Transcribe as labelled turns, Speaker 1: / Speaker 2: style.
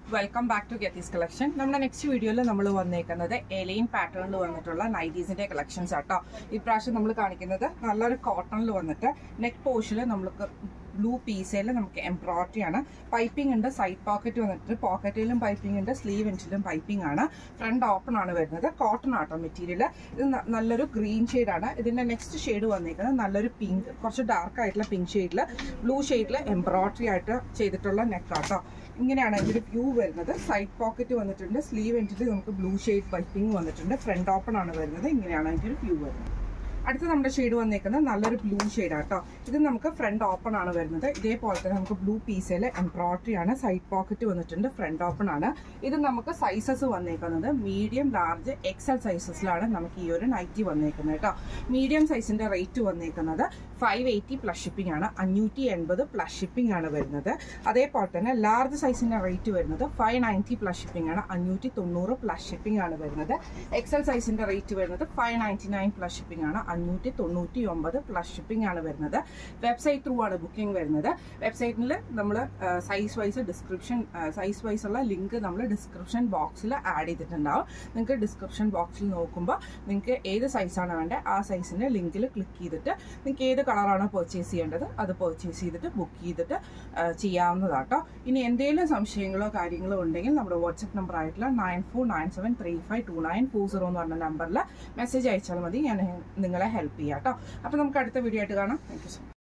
Speaker 1: welcome back to ഗെത്തീസ് collection നമ്മുടെ next വീഡിയോയിൽ നമ്മൾ വന്നേക്കുന്നത് എലൈൻ പാറ്റേണിൽ വന്നിട്ടുള്ള നൈറ്റീസിന്റെ കളക്ഷൻസ് ആട്ടോ ഇപ്രാവശ്യം നമ്മൾ കാണിക്കുന്നത് നല്ലൊരു കോട്ടണിൽ വന്നിട്ട് നെക്ക് പോർഷനിൽ നമ്മൾക്ക് ബ്ലൂ പീസയിൽ നമുക്ക് എംബ്രോയിഡറി ആണ് പൈപ്പിംഗ് ഉണ്ട് സൈഡ് പോക്കറ്റ് വന്നിട്ട് പോക്കറ്റിലും പൈപ്പിംഗ് ഉണ്ട് സ്ലീവ് എൻഡിലും പൈപ്പിംഗ് ആണ് ഫ്രണ്ട് ഓപ്പൺ ആണ് വരുന്നത് കോട്ടൺ ആട്ടോ മെറ്റീരിയൽ ഇത് ന- നല്ലൊരു ഗ്രീൻ ആണ് ഇതിന്റെ നെക്സ്റ്റ് ഷെയ്ഡ് വന്നിരിക്കുന്നത് നല്ലൊരു പിങ്ക് കുറച്ച് ഡാർക്ക് ആയിട്ടുള്ള പിങ്ക് ഷെയ്ഡിൽ ബ്ലൂ ഷെയ്ഡിൽ എംബ്രോയിഡറി ആയിട്ട് ചെയ്തിട്ടുള്ള നെക്ക് ആട്ടോ ഇങ്ങനെയാണ് ഇതിന്റെ വ്യൂ വരുന്നത് സൈഡ് പോക്കറ്റ് വന്നിട്ടുണ്ട് സ്ലീവ് എൻഡിൽ നമുക്ക് ബ്ലൂ ഷെയ്ഡ് പൈപ്പിംഗ് വന്നിട്ടുണ്ട് ഫ്രണ്ട് ഓപ്പൺ ആണ് വരുന്നത് ഇങ്ങനെയാണ് അതിന്റെ ഒരു വ്യൂ വരുന്നത് അടുത്ത നമ്മുടെ ഷെയ്ഡ് വന്നേക്കുന്നത് നല്ലൊരു ബ്ലൂ ഷെയ്ഡ് ആട്ടോ ഇത് നമുക്ക് ഫ്രണ്ട് ഓപ്പൺ ആണ് വരുന്നത് ഇതേപോലെ തന്നെ നമുക്ക് ബ്ലൂ പീസിൽ എംബ്രോയിഡറി ആണ് സൈഡ് പോക്കറ്റ് വന്നിട്ടുണ്ട് ഫ്രണ്ട് ഓപ്പൺ ആണ് ഇത് നമുക്ക് സൈസസ് വന്നേക്കുന്നത് മീഡിയം ലാർജ് എക്സൽ സൈസസിലാണ് നമുക്ക് ഈ ഒരു നൈറ്റി വന്നേക്കുന്നത് കേട്ടോ മീഡിയം സൈസിന്റെ റേറ്റ് വന്നേക്കുന്നത് ഫൈവ് എയ്റ്റി പ്ലസ് ഷിപ്പിംഗ് ആണ് അഞ്ഞൂറ്റി എൺപത് പ്ലസ് ഷിപ്പിംഗ് ആണ് വരുന്നത് അതേപോലെ തന്നെ ലാർജ് സൈസിന്റെ റേറ്റ് വരുന്നത് ഫൈവ് നയൻറ്റി പ്ലസ് ഷിപ്പിംഗ് ആണ് അഞ്ഞൂറ്റി തൊണ്ണൂറ് പ്ലസ് ഷിപ്പിംഗ് ആണ് വരുന്നത് എക്സൽ സൈസിന്റെ റേറ്റ് വരുന്നത് five ninety nine plus shipping ആണ് അഞ്ഞൂറ്റി തൊണ്ണൂറ്റി ഒമ്പത് പ്ലസ് ഷിപ്പിംഗ് ആണ് വരുന്നത് വെബ്സൈറ്റ് ത്രൂ ആണ് ബുക്കിംഗ് വരുന്നത് വെബ്സൈറ്റിൽ നമ്മൾ size wise description size wise ഉള്ള ലിങ്ക് നമ്മൾ ഡിസ്ക്രിപ്ഷൻ ബോക്സിൽ ആഡ് ചെയ്തിട്ടുണ്ടാവും നിങ്ങൾക്ക് ഡിസ്ക്രിപ്ഷൻ ബോക്സിൽ നോക്കുമ്പോൾ നിങ്ങൾക്ക് ഏത് സൈസാണ് വേണ്ടത് ആ സൈസിന്റെ ലിങ്കിൽ ക്ലിക്ക് ചെയ്തിട്ട് നിങ്ങൾക്ക് ഏത് കളറാണോ പർച്ചേസ് ചെയ്യേണ്ടത് അത് പർച്ചേസ് ചെയ്തിട്ട് ബുക്ക് ചെയ്തിട്ട് ആ, ചെയ്യാവുന്നതാട്ടോ ഇനി എന്തെങ്കിലും സംശയങ്ങളോ കാര്യങ്ങളോ ഉണ്ടെങ്കിൽ നമ്മുടെ വാട്സപ്പ് നമ്പർ ആയിട്ടുള്ള nine four nine seven three five two nine four zero എന്ന് പറഞ്ഞ നമ്പറിൽ മെസ്സേജ് അയച്ചാൽ മതി ഞാൻ നിങ്ങളെ ഹെൽപ്പ് ചെയ്യാം കേട്ടോ അപ്പോൾ നമുക്ക് അടുത്ത വീഡിയോ ആയിട്ട് കാണാം താങ്ക് യു സോ മച്ച്